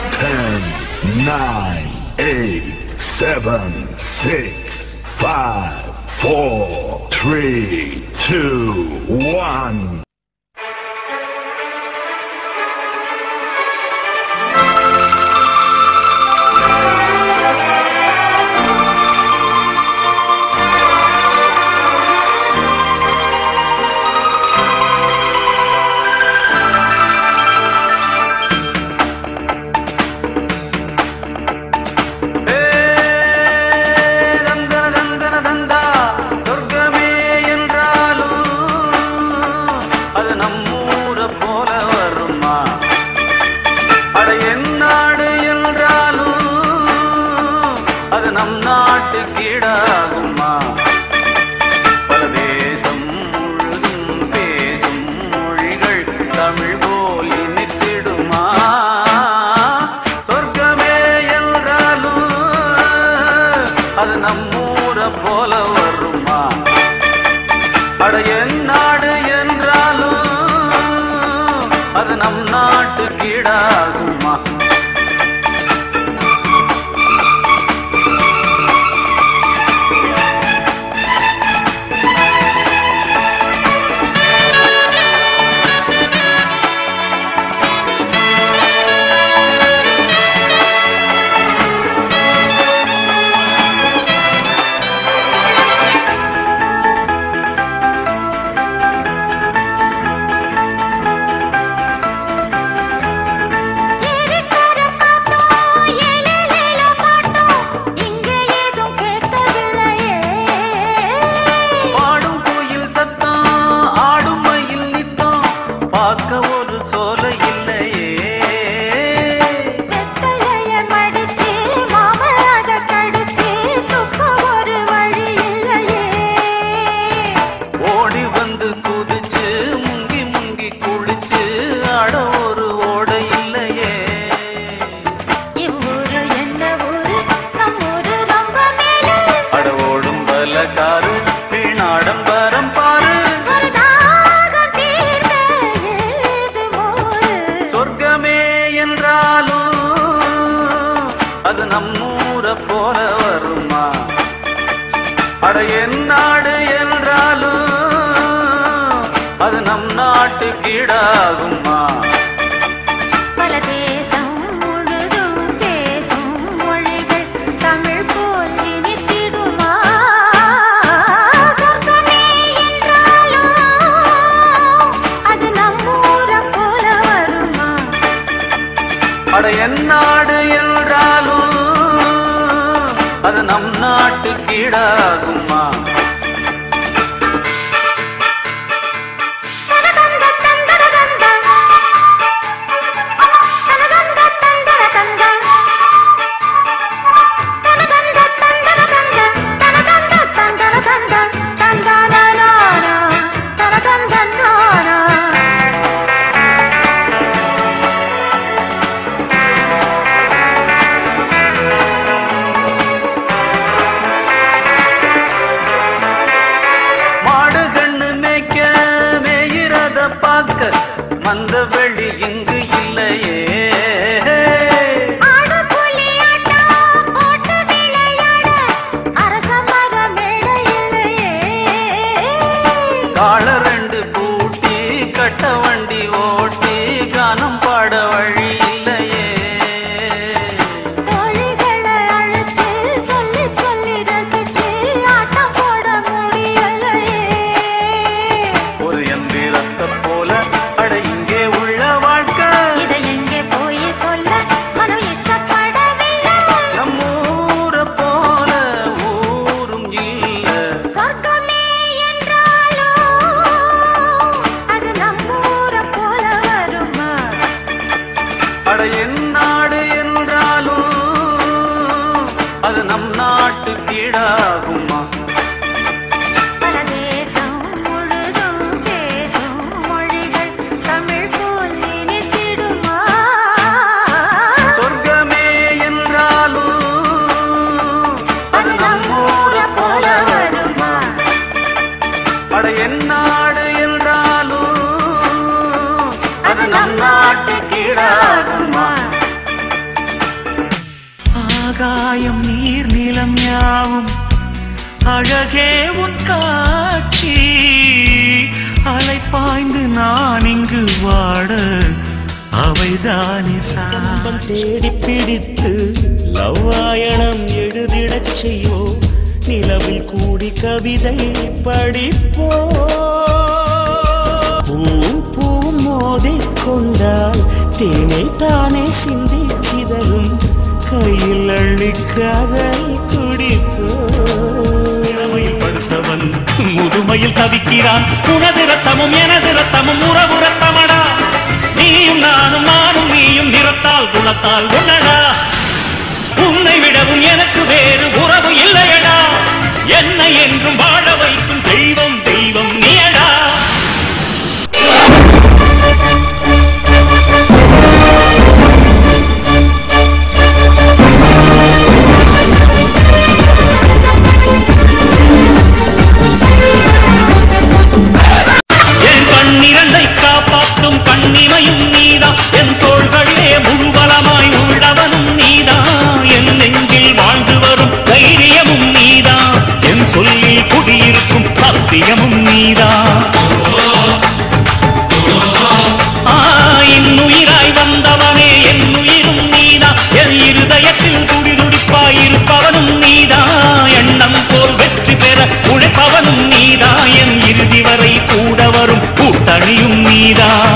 Ten, nine, eight, seven, six, five, four, three, two, one. தந்தன தந்தன தந்தா சொர்க்கமே என்றாலும் அது நம்மூர போல வருமா அட என் நாடு என்றாலும் அது நம் நாட்டு கீழாகுமா பல தேசம் முழுதும் பேசும் மொழிகள் தமிழ் போல் இனித்திடுமா சொர்க்கமே என்றாலும் அது நம்மூர போல வருமா அட என் நாடு என்றாலும் அது நம் நாட்டு கீழாகுமா ஏறிக்கர பாட்டோம் ஏலேலேல பாட்டோம் இங்கே ஏதும் கேட்கவில்லையே பாடும் கோயில் சத்தம் ஆடும் மயில் நித்தம் பார்க்க ஒரு சோலை இல்லையே வெத்தலைய மடிச்சு மாமலாக கடிச்சு துக்க ஒரு வழி இல்லையே ஓடி வந்து குதிச்சு முங்கி முங்கி குளிச்சு அட ஒரு ஓடை இல்லையே இவ்வூரு என்ன ஊரு நம் ஊரு ரொம்ப மேலே அட ஓடும் பலகாரு வீணாடம்பரம் பாரு ஒரு தாகம் தீர்க்க ஏது மோரு சொர்க்கமே என்றாலும் அது நம்மூர போல வருமா அட என் நாடு என்றாலும் அது நம் நாட்டு கீழாகுமா பல தேசம் முழுதும் பேசும் மொழிகள் தமிழ் போல் இனித்திடுமா சொர்க்கமே என்றாலும் அது நம்மூர போல வருமா அட என் நாடு என்றாலும் அது நம் நாட்டு கீழாகுமா தனதந்த தந்தர தந்த தனதந்த தந்தர தந்த தனதந்த தந்தர தந்த தனதந்த தந்தர தந்த தந்தனானா தனதந்தனானா ஆகாயம் நீர் நிலம் யாவும் அழகே உன் காட்சி அலை பாய்ந்து நான் இங்கு வாட அவைதானே சா கம்பம் தேடி பிடித்து லவ்வாயணம் எழுதிடச் செய்யோ நிலவில் கூடி கவிதை படிப்போ பூவும் பூவும் மோதிக் கொண்டால் தேனை தானே சிந்தி சிதறும் கையில் அள்ளி காதல் குடிப்போ இளமையில் படுத்தவன் முதுமையில் தவிக்கிறான் உனது ரத்தமும் எனது ரத்தமும் உறவு ரத்தமடா நீயும் நானும் நானும் நீயும் நிறத்தால் குணத்தால் உன்னடா உன்னை விடவும் எனக்கு வேறு உறவு இல்லையடா என்னை என்றும் வாழ வைக்கும் தெய்வம் தெய்வம் நீயடா என் கண்ணிரண்டை காப்பாற்றும் கண்ணிமையும் நீதான் என் தோள்களிலே முழுவலமாய் உள்ளவனும் நீதான் என் நெஞ்சில் வாழ்ந்து வரும் தைரியமும் நீதான் என் சொல்லில் குடியிருக்கும் சத்தியமும் நீதான் ஆ, இன்னுயிராய் வந்தவனே என் உயிரும் நீதான் என் இருதயத்தில் துடிதுடிப்பாய் இருப்பவனும் நீதான் எண்ணம் போல் வெற்றி பெற உழைப்பவனும் நீதான் என் இறுதி வரை கூட வரும் கூட்டணியும் நீதான்